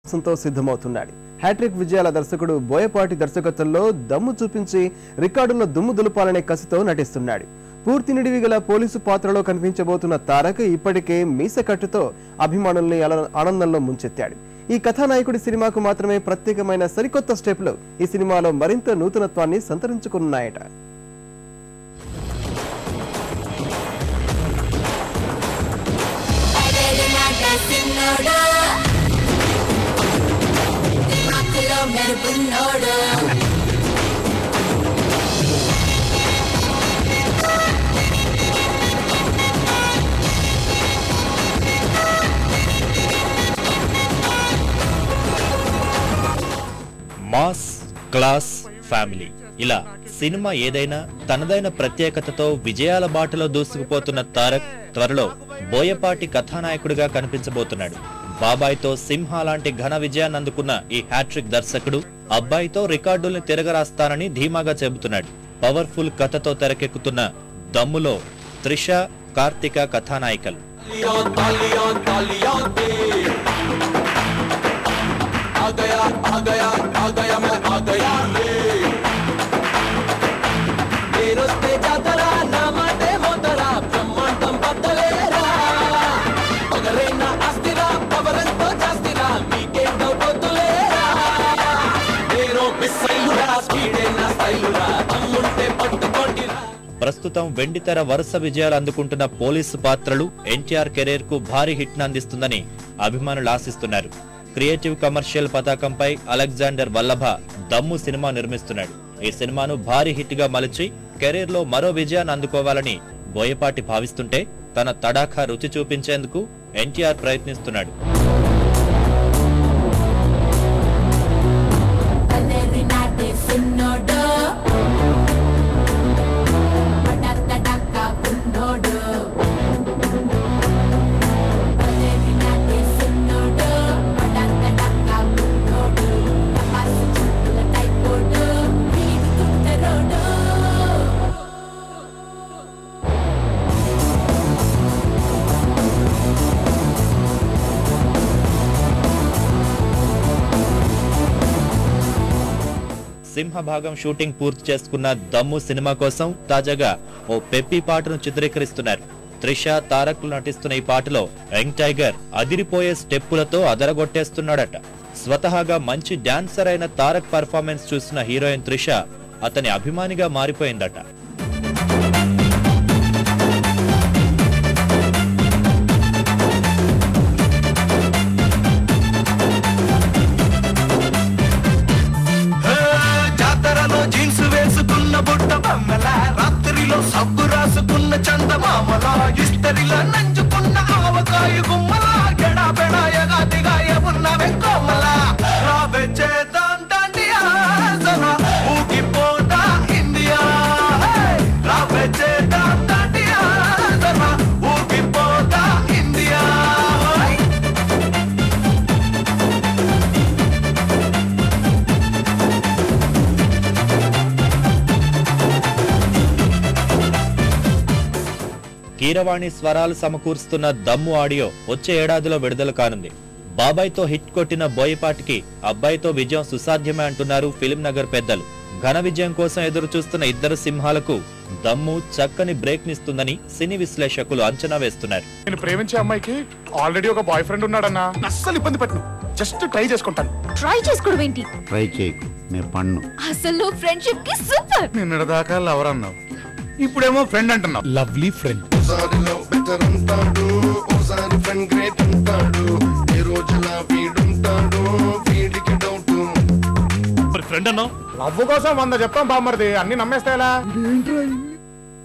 తో సిద్ధమవుతున్నాడు హ్యాట్రిక్ విజయాల దర్శకుడు బోయపాటి దర్శకత్వంలో దమ్ము చూపించి రికార్డుల్లో దుమ్ము దులపాలనే కసితో నటిస్తున్నాడు పూర్తి నిడివి గల పోలీసు పాత్రలో కనిపించబోతున్న తారక్ ఇప్పటికే మీస కట్టుతో అభిమానుల్ని అల- ఆనందంలో ముంచెత్తాడు ఈ కథానాయకుడి సినిమాకు మాత్రమే ప్రత్యేకమైన సరికొత్త స్టెప్లు ఈ సినిమాలో మరింత నూతనత్వాన్ని సంతరించుకున్నాయట అడగనాట సిన్నోడు మక్కలో మెరుపున్నోడు మాస్ క్లాస్ ఫ్యామిలీ ఇలా సినిమా ఏదైనా తనదైన ప్రత్యేకతతో విజయాల బాటలో దూసుకుపోతున్న తారక్ త్వరలో బోయపాటి కథానాయకుడిగా కనిపించబోతున్నాడు బాబాయ్తో సింహ లాంటి ఘన విజయాన్ని అందుకున్న ఈ హ్యాట్రిక్ దర్శకుడు అబ్బాయితో రికార్డుల్ని తిరగరాస్తానని ధీమాగా చెబుతున్నాడు పవర్ఫుల్ కథతో తెరకెక్కుతున్న దమ్ములో త్రిష కార్తిక కథానాయికలు నేనొస్తే జాతర నా మాటే మోతరా బ్రహ్మాండం బద్దలేరా పగలైన ఆస్తిరా పవరంతో జాస్తిరా మీకేం డబ్బొద్దులేరా నేను మిస్సైలురా స్పీడే నా స్టైలురా తమ్ముంటే పట్టుకోండిరా ప్రస్తుతం వెండితెర వరుస విజయాలు అందుకుంటున్న పోలీసు పాత్రలు ఎన్టీఆర్ కెరీర్ కు భారీ హిట్ అందిస్తుందని అభిమానులు ఆశిస్తున్నారు క్రియేటివ్ కమర్షియల్ పతాకంపై అలెగ్జాండర్ వల్లభ దమ్ము సినిమా నిర్మిస్తున్నాడు ఈ సినిమాను భారీ హిట్ గా మలిచి కెరీర్ లో మరో విజయాన్ని అందుకోవాలని బోయపాటి భావిస్తుంటే తన తడాఖా రుచి చూపించేందుకు ఎన్టీఆర్ ప్రయత్నిస్తున్నాడు అల్లరి నాటి సిన్నోడు పటక్క గుండోడు అల్లరి నాటి సిన్నోడు పటక్క గుండోడు తపాసు చుట్టుల టైపోడు వీడు తుంటరోడు సింహభాగం షూటింగ్ పూర్తి చేసుకున్న దమ్ము సినిమా కోసం తాజాగా ఓ పెప్పి పాటను చిత్రీకరిస్తున్నారు త్రిష తారక్లు నటిస్తున్న ఈ పాటలో యంగ్ టైగర్ అదిరిపోయే స్టెప్పులతో అదరగొట్టేస్తున్నాడట స్వతహాగా మంచి డాన్సర్ అయిన తారక్ పర్ఫార్మెన్స్ చూసిన హీరోయిన్ త్రిష అతని అభిమానిగా మారిపోయిందట జాతరలో జీన్స్ వేసుకున్న బుట్ట బొమ్మల రాత్రిలో సబ్బు రాసుకున్న చందమామల ఇస్తరిలో నంచుకున్న ఆవకాయ గుమ్మల గడా బెడాయగా దిగాయ ఉన్న వెంకోమల రాబే చేద్దాం దండియా జన ఊగిపోతా ఇండియా హే! రాబే చేద్దాం దండియా జన ఊగిపోతా ఇండియా హై! కీరవాణి స్వరాలు సమకూరుస్తున్న దమ్ము ఆడియో వచ్చే ఏడాదిలో విడుదల కానుంది బాబాయ్తో హిట్ కొట్టిన బోయపాటికి అబ్బాయితో విజయం సుసాధ్యమే అంటున్నారు ఫిలిం నగర్ పెద్దలు ఘన విజయం కోసం ఎదురు చూస్తున్న ఇద్దరు సింహాలకు దమ్ము చక్కని బ్రేక్ నిస్తుందని సినీ విశ్లేషకులు అంచనా వేస్తున్నారు నేను ప్రేమించే అమ్మాయికి ఆల్రెడీ ఒక బాయ్ ఫ్రెండ్ ఉన్నాడన్నా అస్సలు ఇబ్బంది పెట్టను జస్ట్ ట్రై చేసుకుంటాను ట్రై చేసుకోవడం ఏంటి ట్రై చేయకు నే పన్ను అసలు ఫ్రెండ్షిప్ కి సూపర్ నిన్న దాకా లవర్ అన్నావు ఇప్పుడేమో ఫ్రెండ్ అంటున్నావు లవ్లీ ఫ్రెండ్ ఓసారిలో బెటర్ అంటాడు ఓసారి ఫ్రెండ్ గ్రేట్ అంటాడు ఏ రోజులా వీడుంటాడు వీడికి డౌట్ లవ్ కోసం వంద చెప్తాం బామ్మర్ది అన్ని నమ్మేస్తా ఎలా